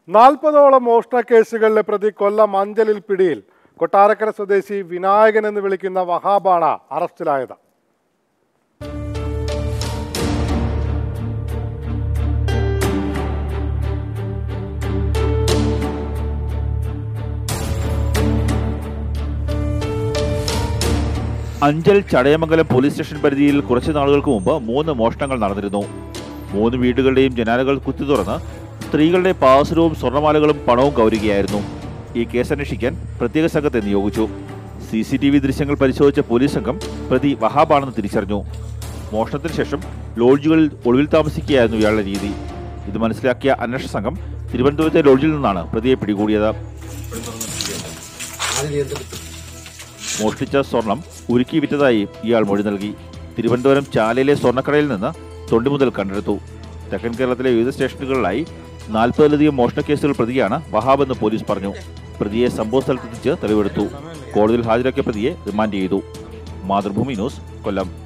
നാൽപ്പതോളം മോഷണ കേസുകളിലെ പ്രതി കൊല്ലം അഞ്ചലിൽ പിടിയിൽ കൊട്ടാരക്കര സ്വദേശി വിനായകൻ എന്ന് വിളിക്കുന്ന വഹാബാണ് അറസ്റ്റിലായത് അഞ്ചൽ ചടയമംഗലം പോലീസ് സ്റ്റേഷൻ പരിധിയിൽ കുറച്ച് നാളുകൾക്ക് മുമ്പ് മൂന്ന് മോഷണങ്ങൾ നടന്നിരുന്നു മൂന്ന് വീടുകളുടെയും ജനാലകൾ കുത്തി തുറന്ന് സ്ത്രീകളുടെ പാസുരവും സ്വർണ്ണമാലകളും പണവും കൗരുകയായിരുന്നു ഈ കേസ് അന്വേഷിക്കാൻ പ്രത്യേക സംഘത്തെ നിയോഗിച്ചു സി സി ടി വി ദൃശ്യങ്ങൾ പരിശോധിച്ച പോലീസ് സംഘം പ്രതി വഹാബാണെന്ന് തിരിച്ചറിഞ്ഞു മോഷണത്തിന് ശേഷം ലോഡ്ജുകളിൽ ഒളിവിൽ താമസിക്കുകയായിരുന്നു ഇയാളുടെ രീതി ഇത് മനസ്സിലാക്കിയ അന്വേഷണ സംഘം തിരുവനന്തപുരത്തെ ലോഡ്ജിൽ നിന്നാണ് പ്രതിയെ പിടികൂടിയത് മോഷ്ടിച്ച സ്വർണം ഉരുക്കി വിറ്റതായി ഇയാൾ മൊഴി നൽകി തിരുവനന്തപുരം ചാലയിലെ സ്വർണ്ണക്കടയിൽ നിന്ന് തൊണ്ടി മുതൽ കണ്ടെടുത്തു തെക്കൻ കേരളത്തിലെ വിവിധ സ്റ്റേഷനുകളിലായി നാൽപ്പതിലധികം മോഷണ കേസുകൾ പ്രതിയാണ് വഹാബ് എന്ന് പോലീസ് പറഞ്ഞു പ്രതിയെ സംഭവ സ്ഥലത്തെത്തിച്ച് തെളിവെടുത്തു കോടതിയിൽ ഹാജരാക്കിയ പ്രതിയെ റിമാൻഡ് ചെയ്തു മാതൃഭൂമി ന്യൂസ് കൊല്ലം